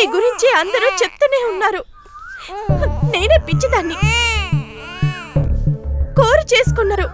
గురించి అందరూ చెప్తూనే ఉన్నారు నేనే పిచ్చిదాన్ని కోరు చేసుకున్నారు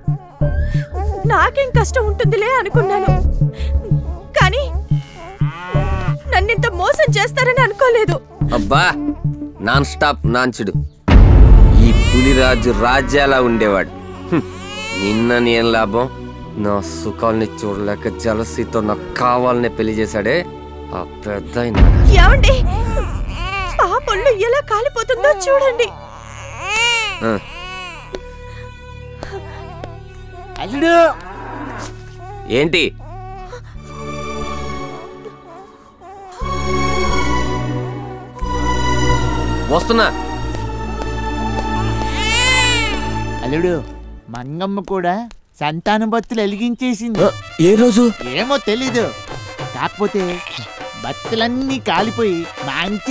నాకేం కష్టం ఉంటుందిలే అనుకున్నాను కానీ నన్నింత మోసం చేస్తారని అనుకోలేదు అబ్బా నాన్ స్టాప్ నాంచుడు ఈ పులిరాజు రాజ్యాలా ఉండేవాడు హ్మ్. నిన్న ఏం లాభం నా సుఖాల్ని చూడలేక జలసితో నాకు కావాలనే పెళ్లి చేశాడే ఆ పెద్ద ఏమండి పాపళ్ళు ఎలా కాలిపోతుందో చూడండి అల్లుడు ఏంటి వస్తున్నా అల్లుడు మంగమ్మ కూడా సంతాన బత్తులు వెలిగించేసింది ఏ రోజు ఏమో తెలీదు కాకపోతే బత్తులన్నీ కాలిపోయి మంచి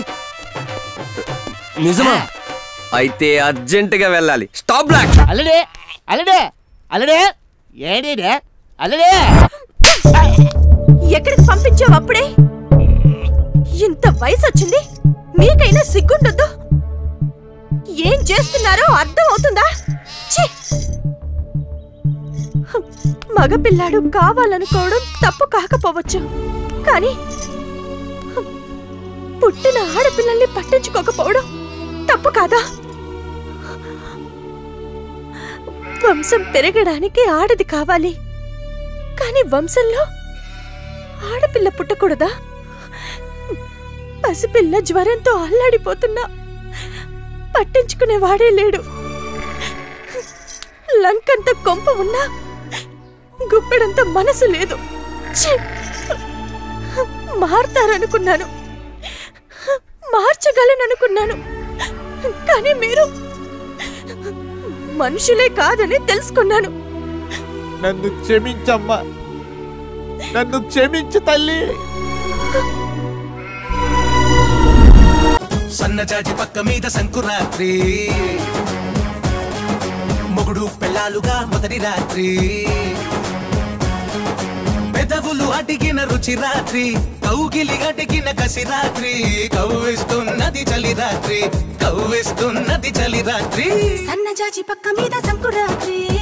నిజమా అయితే అర్జెంటుగా వెళ్ళాలి స్టాప్ బ్లాక్ అల్లుడే అల్లుడే అల్లుడే ఏడేడే అల్లుడే ఎక్కడికి పంపించావు అప్పుడే ఇంత వయసు వచ్చింది మీకైనా సిగ్గుండొద్దు ఏం చేస్తున్నారో అర్థం అవుతుందా ఛీ! మగపిల్లాడు కావాలనుకోవడం తప్పు కాకపోవచ్చు కానీ పుట్టిన ఆడపిల్లల్ని పట్టించుకోకపోవడం తప్పు కాదా వంశం పెరగడానికి ఆడది కావాలి కానీ వంశంలో ఆడపిల్ల పుట్టకూడదా పసిపిల్ల జ్వరంతో అల్లాడిపోతున్నా పట్టించుకునేవాడే లేడు లంకంత కొంప ఉన్నా గుప్పెడంత మనసు లేదు ఛీ! మారతారనుకున్నాను మార్చగలననుకున్నాను కానీ మీరు మనుషులే కాదని తెలుసుకున్నాను నన్ను క్షమించమ్మా నన్ను క్షమించు తల్లి సన్నజాజి పక్క మీద సంకురాత్రి మొగుడు పెళ్ళాలుగా మొదటి రాత్రి పెదవులు అడిగిన రుచి రాత్రి కౌగిలి అడిగిన కసి రాత్రి కవ్విస్తున్నది చలి రాత్రి కవ్విస్తున్నది చలి రాత్రి సన్నజాజి పక్క మీద సంకురాత్రి